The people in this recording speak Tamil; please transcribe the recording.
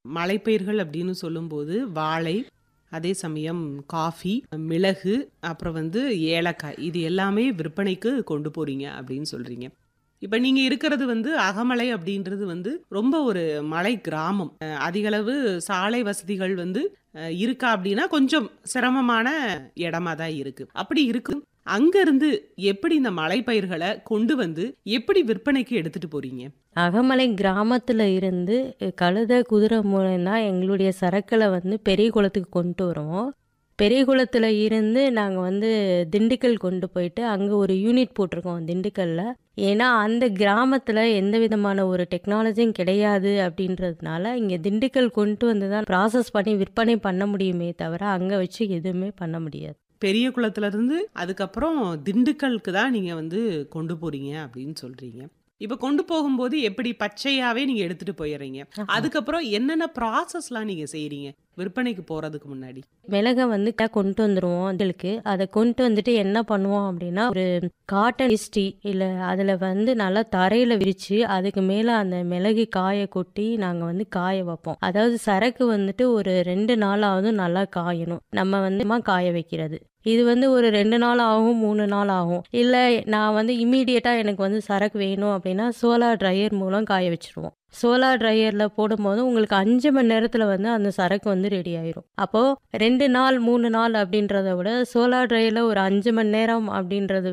மலைப்பயிர்கள் அப்படின்னு சொல்லும்போது வாழை, அதே சமயம் காஃபி, மிளகு, அப்புறம் வந்து ஏலக்காய் இது எல்லாமே விற்பனைக்கு கொண்டு போறீங்க அப்படின்னு சொல்றீங்க. இப்ப நீங்க இருக்கிறது வந்து அகமலை அப்படின்றது வந்து ரொம்ப ஒரு மலை கிராமம். அ அதிகளவு சாலை வசதிகள் வந்து அ இருக்கா அப்படின்னா கொஞ்சம் சிரமமான இடமா தான் இருக்கு. அப்படி இருக்கு. அங்கருந்து எப்படி இந்த மலைப்பயிர்கள கொண்டு வந்து எப்படி விற்பனைக்கு எடுத்துட்டு போறீங்க? அகமலை கிராமத்துல இருந்து கழுத, குதிரை மூலம் தான் எங்களுடைய சரக்குகள வந்து பெரிய குளத்துக்கு கொண்டு வருவோம். பெரிய குளத்துல இருந்து நாங்க வந்து திண்டுக்கல் கொண்டு போயிட்டு அங்க ஒரு யூனிட் போட்டிருக்கோம் திண்டுக்கல்ல. ஏன்னா அந்த கிராமத்துல எந்த விதமான ஒரு டெக்னாலஜியும் கிடையாது அப்படின்றதுனால, இங்க திண்டுக்கல் கொண்டு வந்து தான் ப்ராசஸ் பண்ணி விற்பனை பண்ண முடியுமே தவிர, அங்க வச்சு எதுவுமே பண்ண முடியாது. பெரிய குளத்துலருந்து அதுக்கப்புறம் திண்டுக்கலுக்கு தான் நீங்க வந்து கொண்டு போறீங்க அப்படின்னு சொல்றீங்க. இப்ப கொண்டு போகும்போது எப்படி பச்சையாவே நீங்க எடுத்துட்டு போயிர்றீங்க. ஆமா. அதுக்கப்புறம் என்னென்ன ப்ராசஸ்லாம் நீங்க செய்றீங்க? விற்பனைக்கு போறதுக்கு முன்னாடி. மிளக வந்து க கொண்டு வந்துருவோம் இதழுக்கு. அத கொண்டு வந்துட்டு என்ன பண்ணுவோம் அப்படின்னா, ஒரு காட்டன் வேஷ்டி இல்ல அதுல வந்து நல்லா தரையில விரிச்சு, அதுக்கு மேல அந்த மிளகு காய கொட்டி நாங்க வந்து காய வைப்போம். அதாவது சரக்கு வந்துட்டு ஒரு 2 நாளாவது நல்லா காயணும். நம்ம வந்து மா காய வைக்கிறது. இது வந்து ஒரு 2 நாள் ஆகும், 3 நாள் ஆகும். இல்ல நான் வந்து இம்மீடியட்டா எனக்கு வந்து சரக்கு வேணும் அப்படின்னா, சோலார் ட்ரையர் மூலம் காய வச்சுருவோம். சோலார் ட்ரையர்ல போடும்போது உங்களுக்கு 5 மணி நேரத்துல வந்து அந்த சரக்கு வந்து ரெடி ஆயிரும். அப்போ 2 நாள், 3 நாள் அப்படின்றத விட சோலார் ட்ரையர்ல ஒரு 5 மணி நேரம் அப்படின்றது